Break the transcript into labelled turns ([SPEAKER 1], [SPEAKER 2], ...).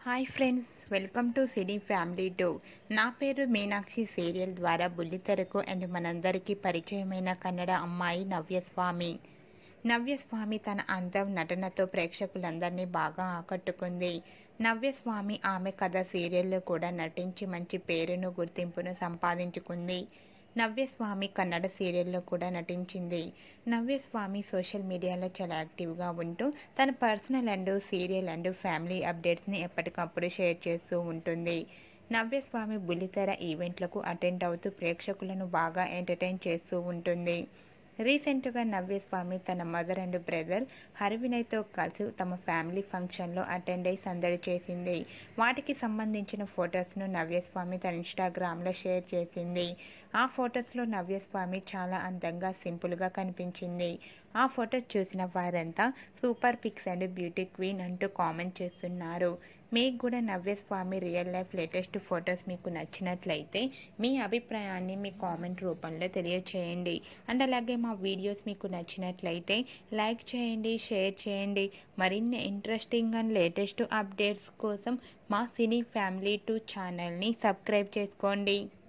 [SPEAKER 1] hi friends welcome to cine family two నా పేరు Meenakshi serial ద్వారా బుల్లితెరకు అండ్ మనందరికీ పరిచయమైన కన్నడ అమ్మాయి నవ్యస్వామి నవ్యస్వామి తన అందం నటనతో ప్రేక్షకులందరినీ బాగా ఆకట్టుకుంది నవ్యస్వామి ఆమె కథ సీరియల్లో కూడా నటించి మంచి పేరును గుర్తింపును సంపాదించుకుంది నవ్యస్వామి కన్నడ సీరియల్లో కూడా నటించింది నవ్యస్వామి సోషల్ మీడియాలో చాలా యాక్టివ్గా ఉంటూ తన personal and serial and family అప్డేట్స్ని ఎప్పటికప్పుడు షేర్ చేస్తూ ఉంటుంది నవ్యస్వామి బుల్లితెర ఈవెంట్లకు అటెండ్ అవుతూ ప్రేక్షకులను బాగా ఎంటర్టైన్ చేస్తూ ఉంటుంది రీసెంట్గా నవ్యస్వామి తన మదర్ అండ్ బ్రదర్ హరివినయ్తో కలిసి తమ ఫ్యామిలీ ఫంక్షన్లో అటెండ్ అయి సందడి చేసింది వాటికి సంబంధించిన ఫొటోస్ను నవ్యస్వామి తన ఇన్స్టాగ్రామ్లో షేర్ చేసింది ఆ ఫొటోస్లో నవ్యస్వామి చాలా అందంగా సింపుల్గా కనిపించింది ఆ ఫొటోస్ చూసిన వారంతా super pics and beauty queen అంటూ కామెంట్ చేస్తున్నారు మీకు కూడా Navya Swami real life latest photos మీకు నచ్చినట్లయితే మీ అభిప్రాయాన్ని మీ కామెంట్ రూపంలో తెలియచేయండి అండ్ అలాగే మా వీడియోస్ మీకు నచ్చినట్లయితే లైక్ చేయండి షేర్ చేయండి మరిన్ని ఇంట్రెస్టింగ్ అండ్ లేటెస్ట్ అప్డేట్స్ కోసం మా సినీ ఫ్యామిలీ టూ ఛానల్ని సబ్స్క్రైబ్ చేసుకోండి